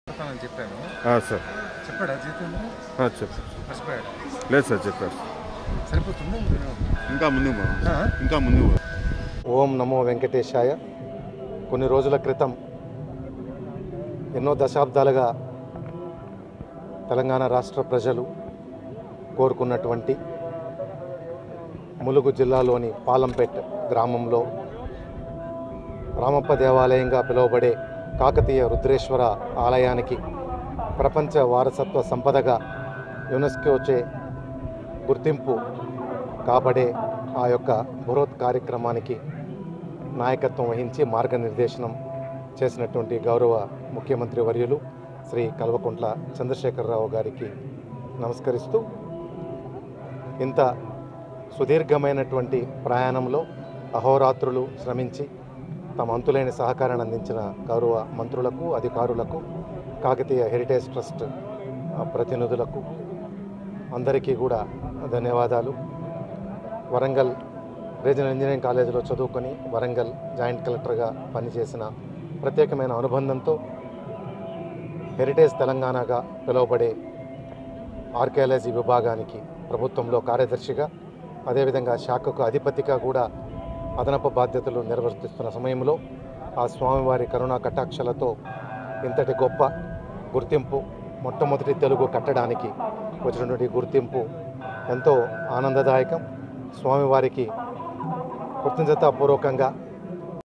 అని చెప్పాను ఆ, సార్ చెప్పాడా జీతేంద్ర ఆ, చెప్పు మర్చిపోయాడు లేదు సార్ చెప్పారు సరిపోతుందా ఇంకా ముందుకు పోదాం ఆ? ఇంకా ముందుకు పోదాం ఓం నమో వెంకటేశాయ కొన్ని రోజుల క్రితం ఎన్నో దశాబ్దాలుగా తెలంగాణ రాష్ట్ర ప్రజలు కోరుకున్నటువంటి ములుగు జిల్లాలోని పాలంపేట్ గ్రామంలో రామప్ప దేవాలయంగా పిలువబడే కాకతీయ రుద్రేశ్వర ఆలయానికి ప్రపంచ వారసత్వ సంపదగా యునెస్కోచే గుర్తింపు కాబడే ఆ యొక్క బృహత్ కార్యక్రమానికి నాయకత్వం వహించి మార్గనిర్దేశనం చేసినటువంటి గౌరవ ముఖ్యమంత్రి వర్యులు శ్రీ కల్వకుంట్ల చంద్రశేఖరరావు గారికి నమస్కరిస్తూ ఇంత సుదీర్ఘమైనటువంటి ప్రయాణంలో అహోరాత్రులు శ్రమించి తమ అంతులేని సహకారాన్ని అందించిన గౌరవ మంత్రులకు అధికారులకు కాకతీయ హెరిటేజ్ ట్రస్ట్ ఆ, ప్రతినిధులకు అందరికీ కూడా ధన్యవాదాలు వరంగల్ రీజనల్ ఇంజనీరింగ్ కాలేజీలో చదువుకొని వరంగల్ జాయింట్ కలెక్టర్గా పనిచేసిన ప్రత్యేకమైన అనుబంధంతో హెరిటేజ్ తెలంగాణగా పిలువబడే ఆర్కియాలజీ విభాగానికి ప్రభుత్వంలో కార్యదర్శిగా అదేవిధంగా శాఖకు అధిపతిగా కూడా అదనపు బాధ్యతలు నిర్వర్తిస్తున్న సమయంలో ఆ స్వామివారి కరుణా కటాక్షలతో ఇంతటి గొప్ప గుర్తింపు మొట్టమొదటి తెలుగు కట్టడానికి వచ్చినటువంటి గుర్తింపు ఎంతో ఆనందదాయకం స్వామివారికి కృతజ్ఞతాపూర్వకంగా